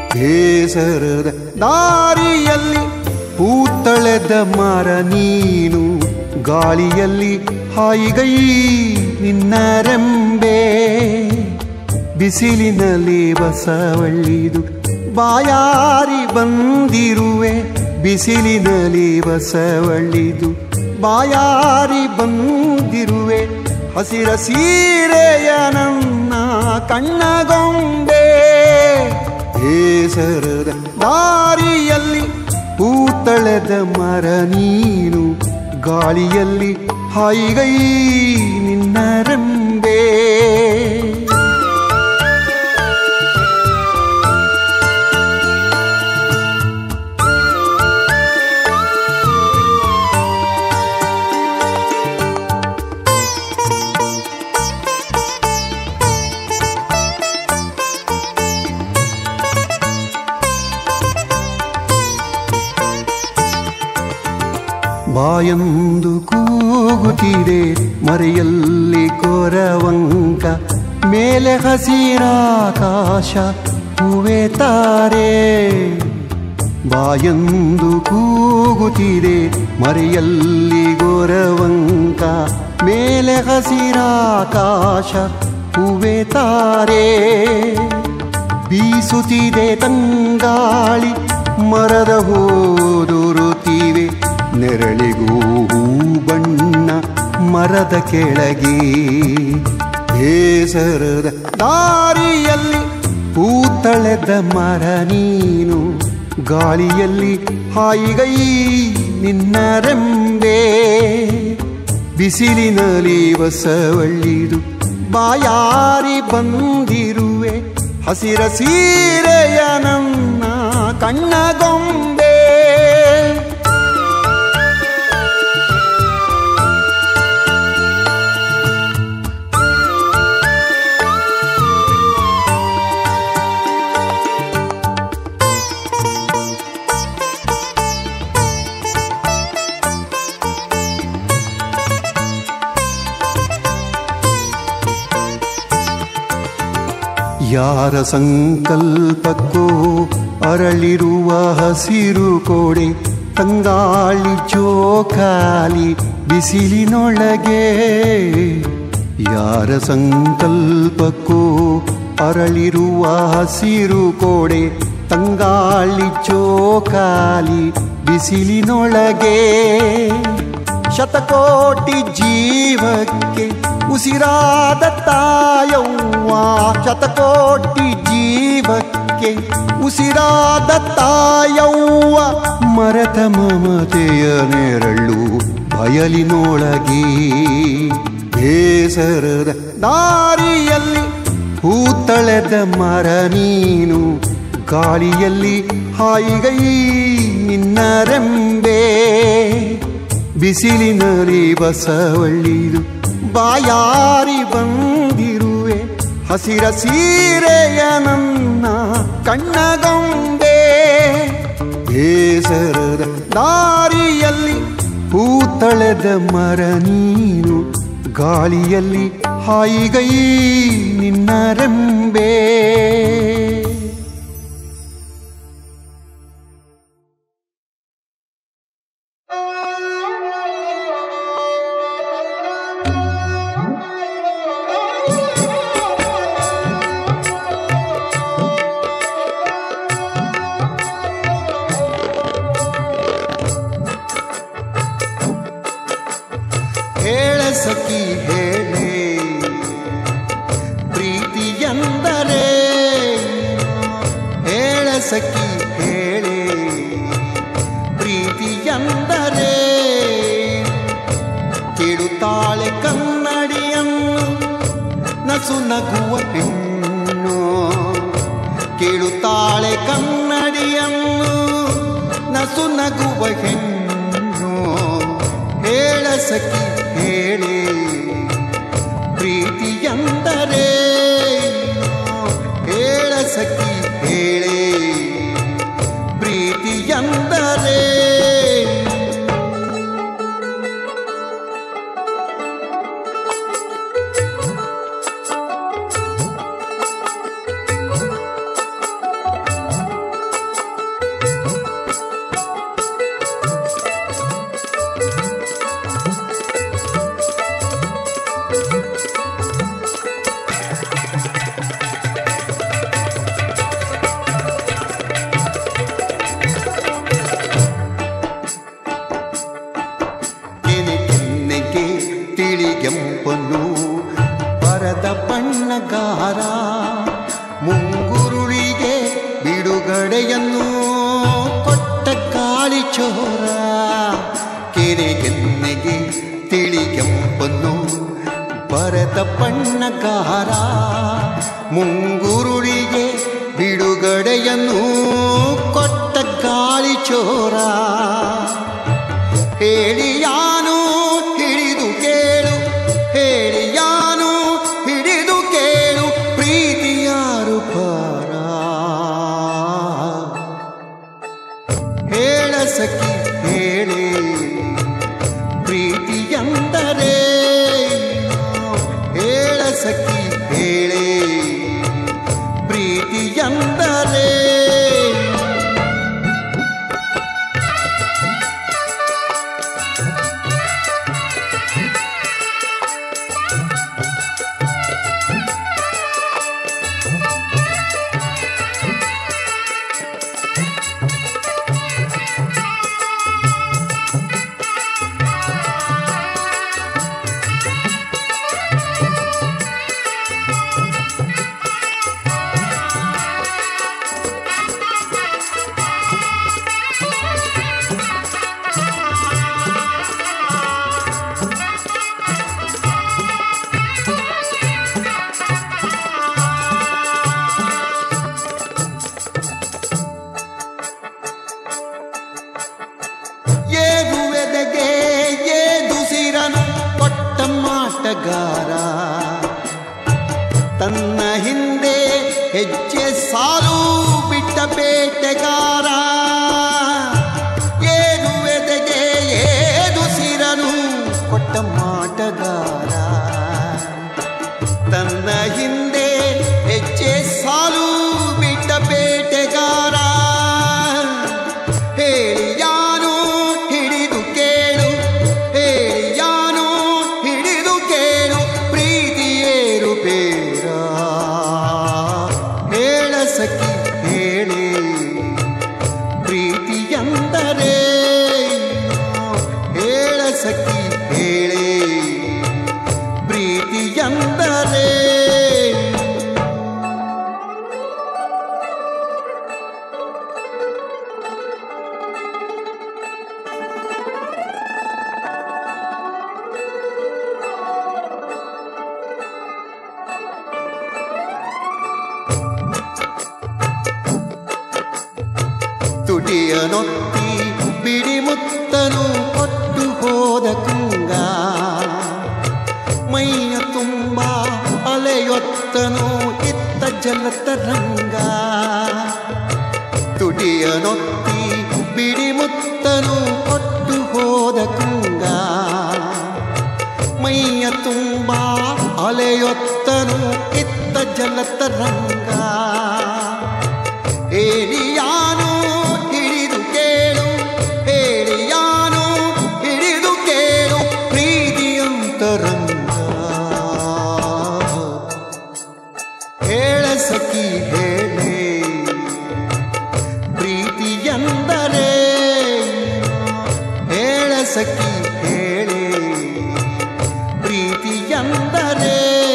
ಬೇಸರದ ದಾರಿಯಲ್ಲಿ ಹೂತಳೆದ ಮರ ನೀನು ಗಾಳಿಯಲ್ಲಿ ಹಾಯಿಗೈ ನಿನ್ನ ರೆಂಬೆ ಬಿಸಿಲಿನಲ್ಲಿ ಬಸವಳ್ಳಿದು ಬಾಯಾರಿ ಬಂದಿರುವೆ ಬಿಸಿಲಿನಲ್ಲಿ ಬಸವಳ್ಳಿದು ಬಾಯಾರಿ ಬಂದಿರುವೆ ಹಸಿರ ಸೀರೆಯ ನನ್ನ ಕಣ್ಣಗೊಂಬೆ ಬೇಸರದ ದಾರಿಯಲ್ಲಿ ಹೂತಳೆದ ಮರ ನೀನು ಗಾಳಿಯಲ್ಲಿ ಹಾಯಿಗೈ ನಿನ್ನ ರೆಂಬೆ ಬಾಯಂದು ಕೂಗುತ್ತಿದೆ ಮರೆಯಲ್ಲಿ ಕೊರವಂಕ ಮೇಲೆ ಹಸಿರಾಕಾಶ ಹೂವೆ ತಾರೆ ಬಾಯಂದು ಕೂಗುತ್ತಿದೆ ಮರೆಯಲ್ಲಿ ಗೊರವಂಕ ಮೇಲೆ ಹಸಿರಾಕಾಶ ಹೂವೆ ತಾರೆ ಬೀಸುತ್ತಿದೆ ತಂಗಾಳಿ ಮರದ ಹೋದುರುತ್ತಿವೆ ನೆರಳಿಗೂ ಹೂ ಬಣ್ಣ ಮರದ ಕೆಳಗೆ ಬೇಸರದ ದಾರಿಯಲ್ಲಿ ಹೂತಳೆದ ಮರ ನೀನು ಗಾಳಿಯಲ್ಲಿ ಹಾಯಿಗೈ ನಿನ್ನ ರೆಂಬೆ ಬಿಸಿಲಿನಲ್ಲಿ ಬಸವಳ್ಳಿದು ಬಾಯಾರಿ ಬಂದಿರುವೆ ಹಸಿರ ಸೀರೆಯ ನನ್ನ ಕಣ್ಣಗೊಂಬೆ ಯಾರ ಸಂಕಲ್ಪಕ್ಕೋ ಅರಳಿರುವ ಹಸಿರು ಕೋಡೆ ತಂಗಾಳಿ ಜೋಕಾಲಿ ಬಿಸಿಲಿನೊಳಗೆ ಯಾರ ಸಂಕಲ್ಪಕ್ಕೋ ಅರಳಿರುವ ಹಸಿರು ಕೋಡೆ ತಂಗಾಳಿ ಜೋಕಾಲಿ ಬಿಸಿಲಿನೊಳಗೆ ಶತಕೋಟಿ ಜೀವಕ್ಕೆ ಉಸಿರಾದ ತಾಯವ್ವ ಶತಕೋಟಿ ಜೀವಕ್ಕೆ ಉಸಿರಾದ ತಾಯವ್ವ ಮರತ ಮಮತೆಯ ನೆರಳು ಬಯಲಿನೊಳಗೆ ಬೇಸರದ ದಾರಿಯಲ್ಲಿ ಹೂತಳೆದ ಮರ ನೀನು ಗಾಳಿಯಲ್ಲಿ ಹಾಯಿಗೈ ನಿನ್ನ ರೆಂಬೆ ಬಿಸಿಲಿನಲ್ಲಿ ಬಸವಳ್ಳಿದು ಬಾಯಾರಿ ಬಂದಿರುವೆ ಹಸಿರ ಸೀರೆಯ ನನ್ನ ಕಣ್ಣಗೊಂಬೆ ಬೇಸರದ ದಾರಿಯಲ್ಲಿ ಹೂತಳೆದ ಮರ ನೀನು ಗಾಳಿಯಲ್ಲಿ ಹಾಯಿಗೈ ನಿನ್ನ ರೆಂಬೆ ಹೇಳ ಸಖಿ ಹೇಳೆ ಪ್ರೀತಿ ಎಂದರೆ ಹೇಳ ಸಖಿ ಹೇಳೆ ಪ್ರೀತಿ ಎಂದರೆ ಕೇಳುತ್ತಾಳೆ ಕನ್ನಡಿಯನ್ನು ನಸು ನಗುವ ಹೆಣ್ಣು ಕೇಳುತ್ತಾಳೆ ಕನ್ನಡಿಯನ್ನು ನಸು ನಗುವ ಹೆಣ್ಣು ಹೇಳ ಸಖಿ ಹೇಳೆ ಪ್ರೀತಿ ಎಂದರೆ ಹೇಳ ಸಖಿ ಹೇಳೆ ಪ್ರೀತಿ ಎಂದರೆ ಬಿಡುಗಡೆಯನ್ನು ಕೊಟ್ಟ ಗಾಳಿ ಚೋರ ಕೆರೆಗೆನ್ನೆಗೆ ತಿಳಿ ಕೆಂಪನ್ನು ಬರೆದ ಬಣ್ಣಗಾರ ಮುಂಗುರುಳಿಗೆ ಬಿಡುಗಡೆಯನ್ನು ಕೊಟ್ಟ ಗಾಳಿ ಚೋರ ಹೇಳಿಯಾನು ಹಿಡಿದು ಕೇಳು ಹೇಳಿಯಾನು ಹಿಡಿದು ಕೇಳು ಪ್ರೀತಿಯಾರು ಪಾರ ಹೇಳ ಸಖಿ ಹೇಳಿ ಪ್ರೀತಿಯಂದರೆ ಹೇಳ ಸಖಿ ಹೇಳಿ ಪ್ರೀತಿಯಂದರೆ ಏರುವೆದೆಗೆ ಏದುಸಿರನು ಕೊಟ್ಟ ಮಾಟಗಾರ ತನ್ನ ಹಿಂದೆ ಹೆಜ್ಜೆ ಸಾಲು ಬಿಟ್ಟ ಬೇಟೆಗಾರ ಏರುವೆದೆಗೆ ಏದುಸಿರನು ಕೊಟ್ಟ ಮಾಟಗಾರ ತನ್ನ ಹಿಂದೆ ಹೆಜ್ಜೆ ಸಾಲು ಬಿಟ್ಟ ಬೇಟೆಗಾರ ಹೇಳಿಯಾನು ಹಿಡಿದು ಕೇಳು ಹೇಳಿಯಾನು ಹಿಡಿದು ಕೇಳು ಪ್ರೀತಿಯೇರು ಬೇರ ಹೇಳ ಸಖಿ ಹೇಳಿ ಪ್ರೀತಿಯಂದರೆ ಹೇಳ ಸಖಿ ಹೇಳಿ ಪ್ರೀತಿಯಂದರೆ ತುಟಿಯ ನೊತ್ತಿ ಬಿಡಿ ಮುತ್ತನು ಕೊಟ್ಟು ಹೋದ ಕುಂಗ ಮೈಯ ತುಂಬ ಅಲೆಯೊತ್ತನು ಇತ್ತ ಜಲತರಂಗ ತುಟಿಯ ನೊತ್ತಿ ಬಿಡಿ ಮುತ್ತನು ಕೊಟ್ಟು ಹೋದ ಕುಂಗ ಮೈಯ ತುಂಬ ಅಲೆಯೊತ್ತನು ಇತ್ತ ಜಲತರಂಗ ಹೇಳಿಯಾನು ಹಿಡಿದು ಕೇಳು ಹೇಳಿಯಾನು ಹಿಡಿದು ಕೇಳು ಪ್ರೀತಿಯಂತರಂಗ ಹೇಳ ಸಖಿ ಹೇಳಿ ಪ್ರೀತಿಯಂದರೆ ಹೇಳ ಸಖಿ ಹೇಳಿ ಪ್ರೀತಿಯಂದರೆ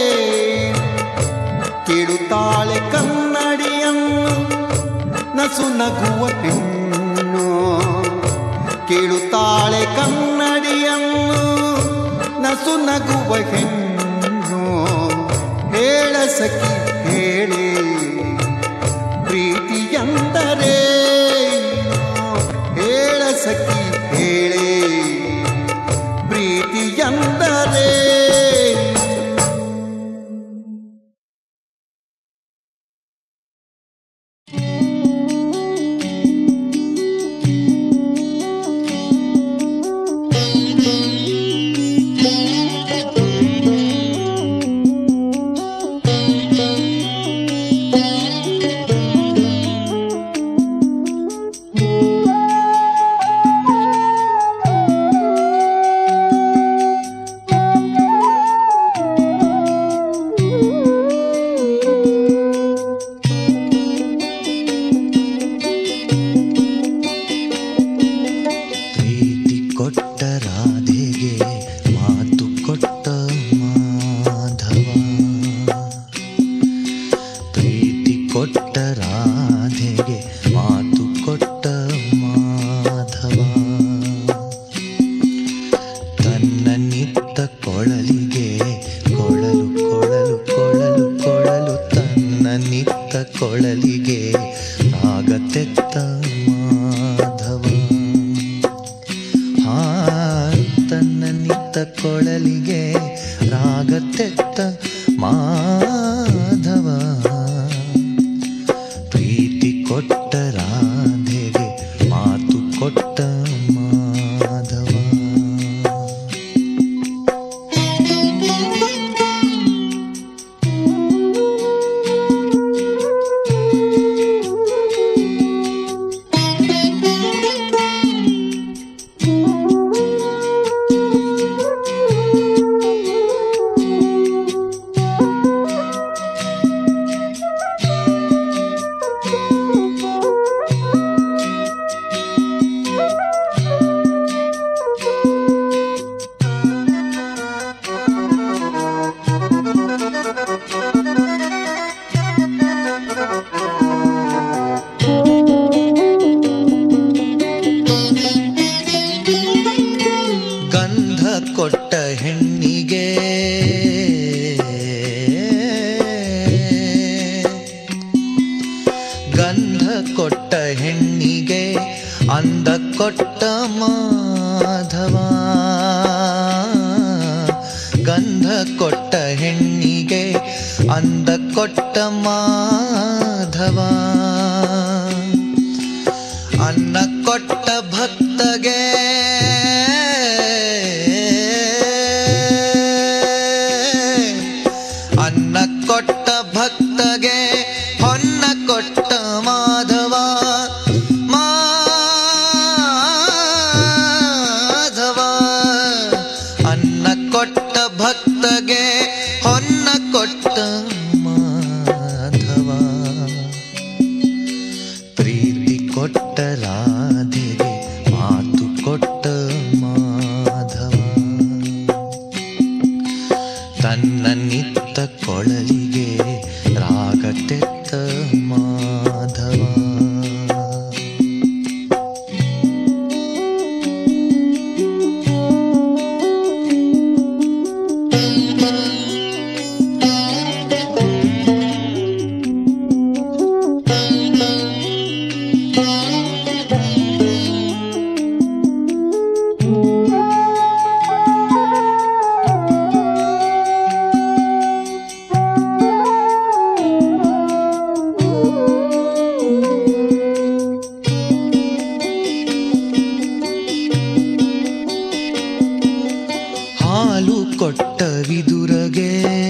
ಕೇಳುತ್ತಾಳೆ ಕನ್ನಡಿಯನ್ನು ನಸು ನಗುವ ಹೆಣ್ಣು ಕೇಳುತ್ತಾಳೆ ಕನ್ನಡಿಯನ್ನು ನಸು ನಗುವ ಹೆಣ್ಣು ಹೇಳ ಸಖಿ ಹೇಳಿ ಪ್ರೀತಿಯಂದರೆ ಹೇಳ ಸಖಿ ಹೇಳಿ ಪ್ರೀತಿಯಂದರೆ ರಾಗತೆತ್ತ ಮಾಧವ ಹಾ ತನ್ನ ನಿತ್ತ ಕೊಳಲಿಗೆ ರಾಗತೆತ್ತ ಮಾಧವ ಪ್ರೀತಿ ಕೊಟ್ಟ ರಾಧೆಗೆ ಮಾತು ಕೊಟ್ಟ ಮಾಧವ ಗಂಧ ಕೊಟ್ಟ ಹೆಣ್ಣಿಗೆ ಗಂಧ ಕೊಟ್ಟ ಹೆಣ್ಣಿಗೆ ಅಂದ ಕೊಟ್ಟ ಮಾಧವ ಗಂಧ ಕೊಟ್ಟ ಹೆಣ್ಣಿಗೆ ಅಂದ ಕೊಟ್ಟ ಮಾಧವ ಅನ್ನ ಕೊಟ್ಟ ಭಕ್ತಗೆ ಅನ್ನ ಕೊಟ್ಟ ಭಕ್ತಗೆ ಹೊನ್ನ ಕೊಟ್ಟ ಮಾಧವ ಮಾಧವ ಅನ್ನ ಕೊಟ್ಟ ಭಕ್ತಗೆ ಹೊನ್ನ ಕೊಟ್ಟ ಮಾಧವ ಪ್ರೀತಿ ಕೊಟ್ಟ ರಾಧೆಗೆ ಮಾತು ಕೊಟ್ಟ ಮಾಧವ ತನ್ನ ನಿತ್ತ ಕೊಳಲಿಗೆ ರಾಗ ತೆತ್ತ ಮಾಧವ ಹಾಲು ಕೊಟ್ಟ ವಿದುರಗೆ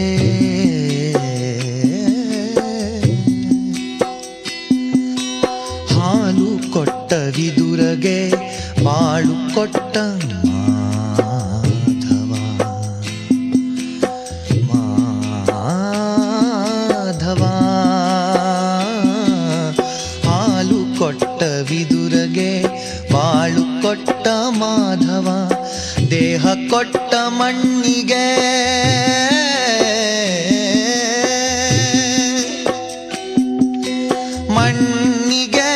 ಹಾಲು ಕೊಟ್ಟ ವಿದುರಗೆ ಬಾಳು ಕೊಟ್ಟ ಮಾಧವ ಮಾಧವ ಹಾಲು ಕೊಟ್ಟ ವಿದುರಗೆ ಬಾಳು ಕೊಟ್ಟ ಮಾಧವ ದೇಹ ಕೊಟ್ಟ ಮಣ್ಣಿಗೆ ಮಣ್ಣಿಗೆ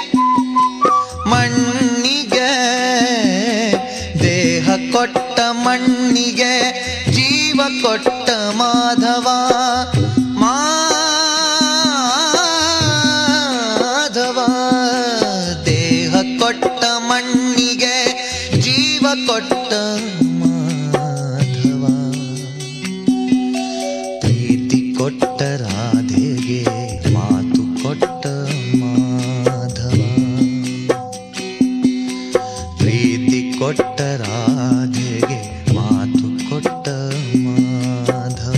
ಮಣ್ಣಿಗೆ ದೇಹ ಕೊಟ್ಟ ಮಣ್ಣಿಗೆ ಜೀವ ಕೊಟ್ಟ ಮಾಧವ ಮಾಧವ ದೇಹ ಕೊಟ್ಟ ಮಣ್ಣಿಗೆ ಜೀವ ಕೊಟ್ಟ ಮಾಧವ ಪ್ರೀತಿ ಕೊಟ್ಟ ರಾಧೆಗೆ ಮಾತು ಕೊಟ್ಟ ಮಾಧವ ಪ್ರೀತಿ ಕೊಟ್ಟ ರಾಧೆಗೆ ಮಾತು ಕೊಟ್ಟ ಮಾಧವ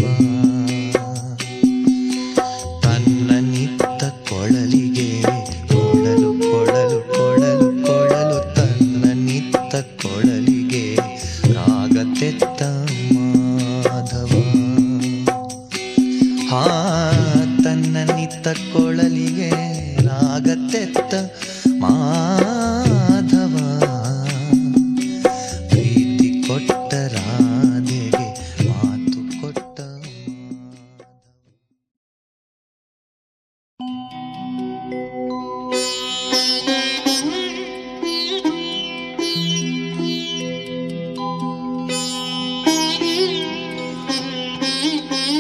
ತನ್ನ ನಿತ್ತ ಕೊಳಲಿಗೆ ಕೊಳಲು ಕೊಳಲು ಕೊಳಲು ಕೊಳಲು ತನ್ನ ನಿತ್ತ ಕೊಳಲಿಗೆ ರಾಗ ತೆತ್ತ ಮಾಧವ ಹಾ ತನ್ನ ನಿತ್ತ ಕೊಳಲಿಗೆ ರಾಗ ತೆತ್ತ ಮಾಧವ ಪ್ರೀತಿ ಕೊಟ್ಟ ರಾಧೆಗೆ ಮಾತು ಕೊಟ್ಟ ಮಾಧವ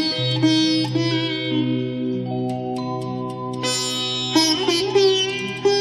Thank you.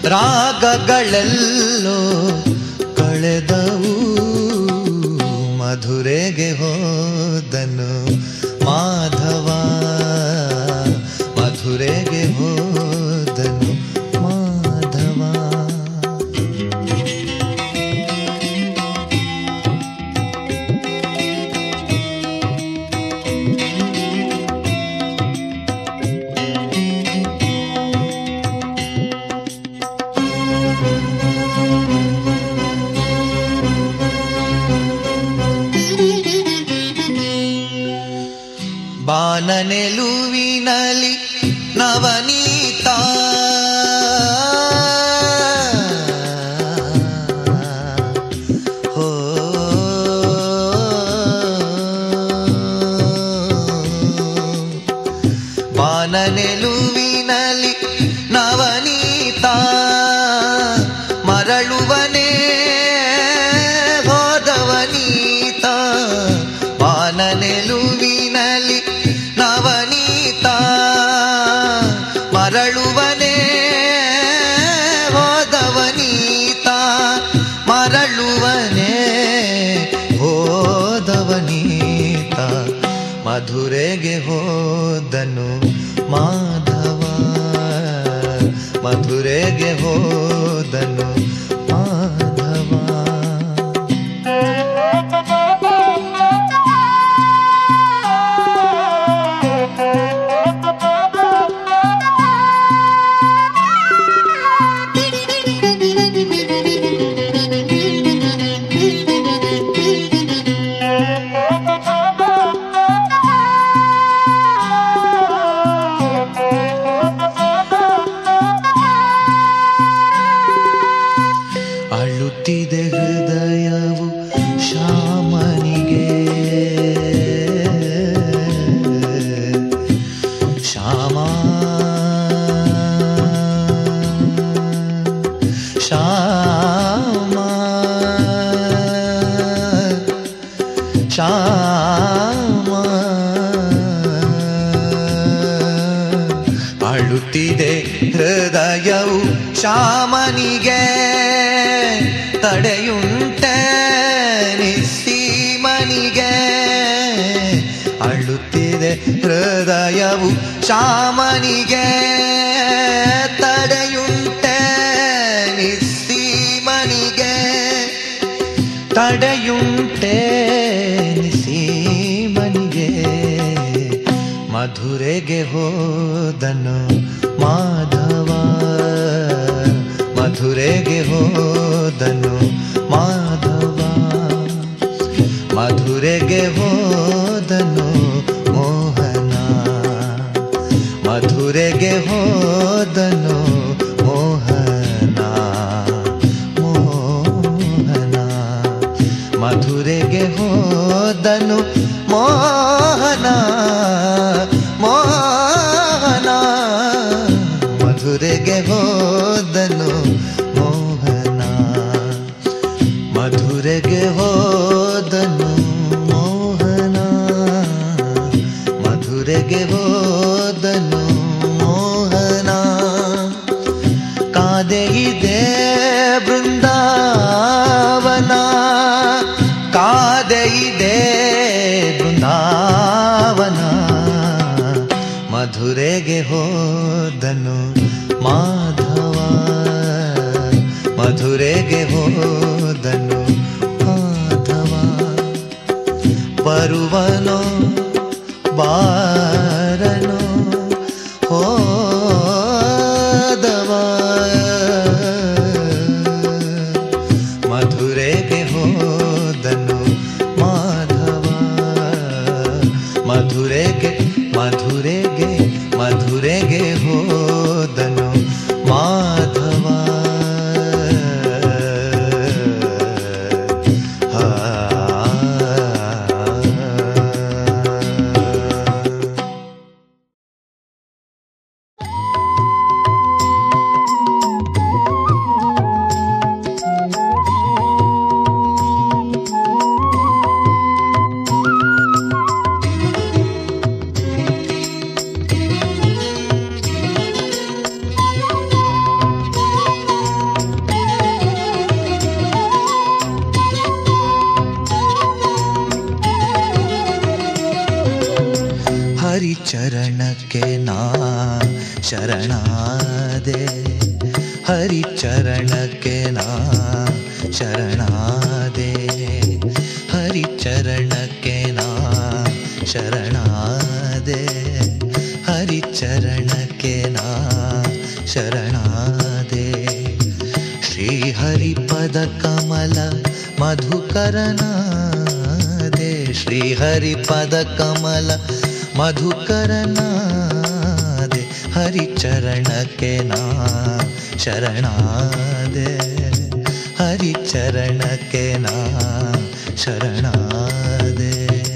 ರಾಗಗಳೆಲ್ಲೋ ಕಳೆದವು ಮಧುರೆಗೆ ಹೋದನು ಮಾಧವ ಮಧುರೆಗೆ ಹೋದನು ಮಾಧವ ಬಾನನೆಲುವಿನಲಿ ನವನೀತ ಹೋ ಬಾನನೆಲುವಿನಲಿ ನವನೀತ ಮರಳುವನೇ ಹೋದವನೀತ ಬಾನನೆಲುವಿನಲಿ ನವನೀತ ಮರಳುವನೇ ಹೋದವನೀತ ಮರಳುವನೇ ಹೋದವನೀತ ಮಧುರೆಗೆ ಹೋದನು ಮಾಧವ ಮಧುರೆಗೆ ಹೋದನು ಮಾಧವ ಅಳುತ್ತಿದೆ ಹೃದಯವು ಶ್ಯಾಮನಿಗೆ ಶ್ಯಾಮ ಶ್ಯಾಮ ಶ್ಯಾಮ ಅಳುತ್ತಿದೆ ಹೃದಯವು ಶ್ಯಾಮನಿಗೆ ತಡೆಯುಂಟೆ ನಿಸ್ಸೀಮನಿಗೆ ಅಳುತ್ತಿದೆ ಹೃದಯವು ಶ್ಯಾಮನಿಗೆ ತಡೆಯುಂಟೆ ನಿಸ್ಸೀಮನಿಗೆ ತಡೆಯುಂಟೆ ನಿಸೀಮನಿಗೆ ಮಧುರೆಗೆ ಹೋದನು ಮಾಧವ ಮಧುರೆಗೆ ಹೋದನು ಮಾಧವ ಮಧುರೆಗೆ ಹೋದನು ಮೋಹನ ಮಧುರೆಗೆ ಹೋದನು ಮೋಹನ ಮೋಹನ ಮಧುರೆಗೆ ಹೋದನು ಮೋಹನ ಮೋಹನ ಮಧುರೆಗೆ ಹೋದನು ಮೋಹನ ಮಧುರೆಗೆ ಹೋದನು ಮೋಹನ ಮಧುರೆಗೆ ಹೋದನು ಮೋಹನ ಕಾದೆ ಇದೆ ಬೃಂದಾವನ ಕಾದೆ ಇದೆ ಬೃಂದಾವನ ಮಧುರೆಗೆ ಹೋದನು ಮಾಧವ ಮಧುರೆಗೆ ಹೋದನು ಮಾಧವ ಬರುವನೋ ಬಾರನೋ ಹೋದವ ಮಧುರೆಗೆ ಹೋದನು ಮಾಧವ ಮಧುರೆಗೆ ಮಧುರೆಗೆ ಮಧುರೆಗೆ ಹೋದನು ಮಾಧವ ಆ ಶರಣಾದೆ ಹರಿಚರಣಕ್ಕೆ ನಾ ಶರಣಾದೆ ಹರಿಚರಣಕ್ಕೆ ನಾ ಶರಣಾದೆ ಹರಿಚರಣಕ್ಕೆ ನಾ ಶರಣಾದೆ ಶ್ರೀಹರಿಪದ ಕಮಲ ಮಧುಕರನಾದೆ ಶ್ರೀಹರಿಪದ ಕಮಲ ಮಧುಕರನಾದೆ ಹರಿಚರಣಕ್ಕೆ ನಾ ಶರಣಾದೆ ಹರಿಚರಣಕ್ಕೆ ನಾ ಶರಣಾದೆ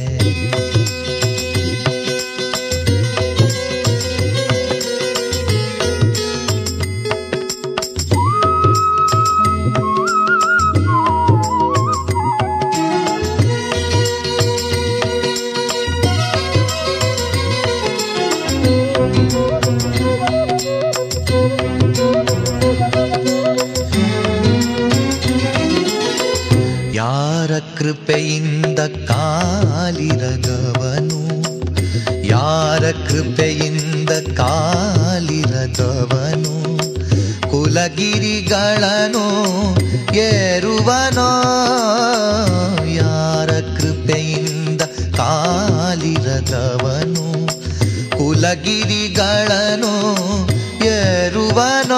ಯಾರ ಕೃಪೆಯಿಂದ ಕಾಲಿರದವನು ಯಾರ ಕೃಪೆಯಿಂದ ಕಾಲಿರದವನು ಕುಲಗಿರಿಗಳನ್ನು ಏರುವನೋ ಯಾರ ಕೃಪೆಯಿಂದ ಕಾಲಿರದವನು ಕುಲಗಿರಿಗಳನ್ನು ಏರುವನೋ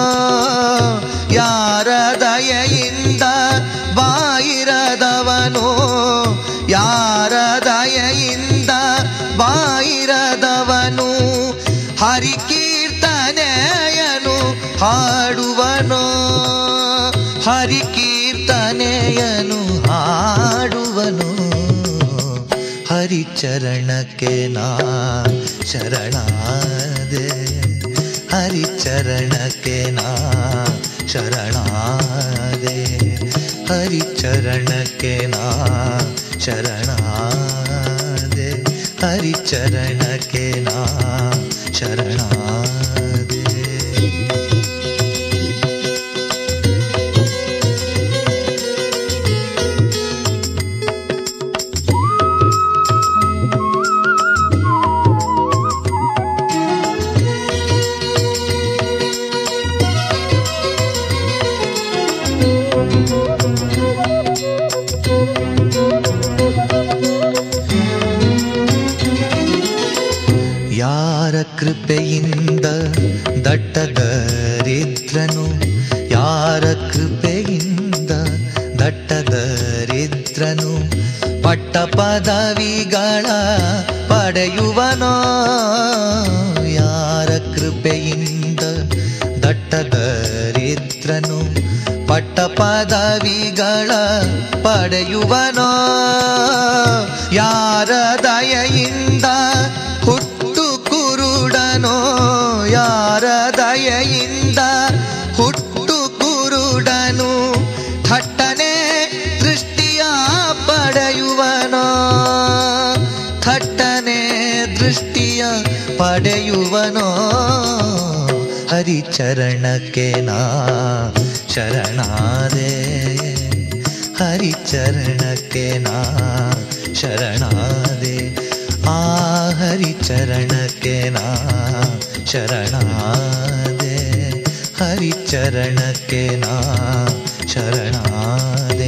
ಯಾರ ದಯೆಯಿಂದ ಬಾಯಿರದವನು ಯಾರ ದಯೆಯಿಂದ ಬಾಯಿರದವನು ಹರಿಕೀರ್ತನೆಯನು ಹಾಡುವನು ಹರಿಕೀರ್ತನೆಯನು ಹಾಡುವನು ಹರಿಚರಣಕ್ಕೆ ನಾ ಶರಣಾದೆ ಹರಿಚರಣಕ್ಕೆ ನಾ ಶರಣಾದೆ ಹರಿಚರಣಕ್ಕೆ ನಾ ಶರಣಾದೆ ಹರಿಚರಣಕ್ಕೆ ನಾ ಶರಣಾದೆ ಯಾರ ಕೃಪೆಯಿಂದ ದಟ್ಟದರಿದ್ರನು ಯಾರ ಕೃಪೆಯಿಂದ ದಟ್ಟದರಿದ್ರನು ಪಟ್ಟ ಪದವಿಗಳ ಪಡೆಯುವನೋ ಯಾರ ಕೃಪೆಯಿಂದ ದಟ್ಟದರಿದ್ರನು ಪಟ್ಟ ಪದವಿಗಳ ಪಡೆಯುವನೋ ಯಾರ ದಯೆಯಿಂದ ಹುಟ್ಟು ಕುರುಡನೋ ಯಾರ ದಯೆಯಿಂದ ಹುಟ್ಟು ಕುರುಡನು ಥಟ್ಟನೆ ದೃಷ್ಟಿಯ ಪಡೆಯುವನೋ ಥಟ್ಟನೆ ದೃಷ್ಟಿಯ ಪಡೆಯುವನೋ ಹರಿಚರಣಕ್ಕೆ ನಾ ಶರಣಾದೆ ಹರಿಚರಣಕ್ಕೆ ನಾ ಶರಣಾದೆ ಆ ಹರಿಚರಣಕ್ಕೆ ನಾ ಶರಣಾದೆ ಹರಿಚರಣಕ್ಕೆ ನಾ ಶರಣಾದೆ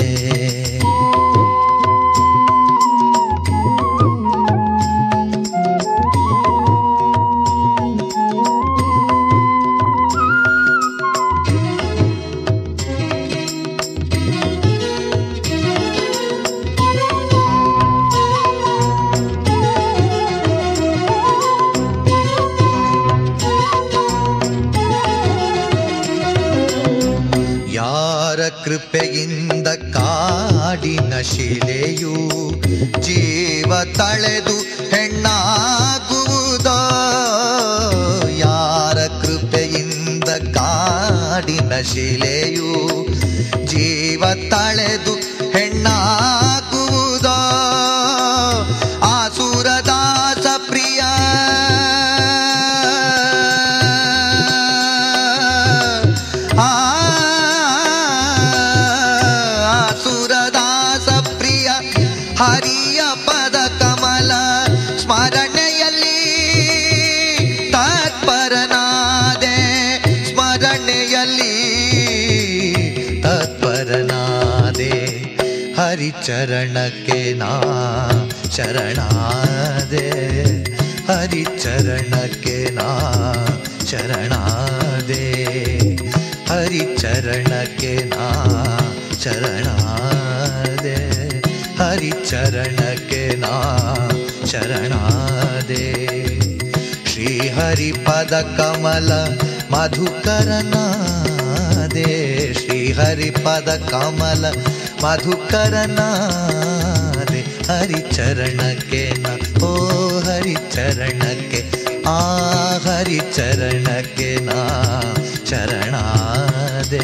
ಯಾರ ಕೃಪೆಯಿಂದ ಕಾಡಿನ ಶಿಲೆಯು ಜೀವ ತಳೆದು ಹೆಣ್ಣಾಗುವುದೋ ಯಾರ ಕೃಪೆಯಿಂದ ಕಾಡಿನ ಶಿಲೆಯು ಜೀವ ತಳೆದು ಹೆಣ್ಣಾಗುವುದೋ ಆಸುರದಾಸ ಪ್ರಿಯ ಆ ಸುರದಾಸ ಪ್ರಿಯ ಹರಿಯ ಪದ ಕಮಲ ಸ್ಮರಣೆಯಲ್ಲಿ ತತ್ಪರನಾಗಿ ಹರಿಚರಣಕ್ಕೆ ನಾ ಶರಣಾದೆ ಹರಿಚರಣಕ್ಕೆ ನಾ ಶರಣಾದೆ ಹರಿಚರಣಕ್ಕೆ ನಾ ಶರಣಾದೆ ಹರಿಚರಣಕ್ಕೆ ನಾ ಶರಣಾದೆ ಶ್ರೀಹರಿಪದ ಕಮಲ ಮಧುಕರನಾದೆ ಶ್ರೀಹರಿಪದ ಕಮಲ ಮಧುಕರನಾದೆ ಹರಿಚರಣಕ್ಕೆ ನ ಓ ಹರಿಚರಣಕ್ಕೆ ಆ ಹರಿಚರಣಕ್ಕೆ ನಾ ಶರಣಾದೆ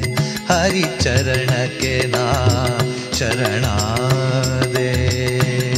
ಹರಿಚರಣಕ್ಕೆ ನಾ ಶರಣಾದೆ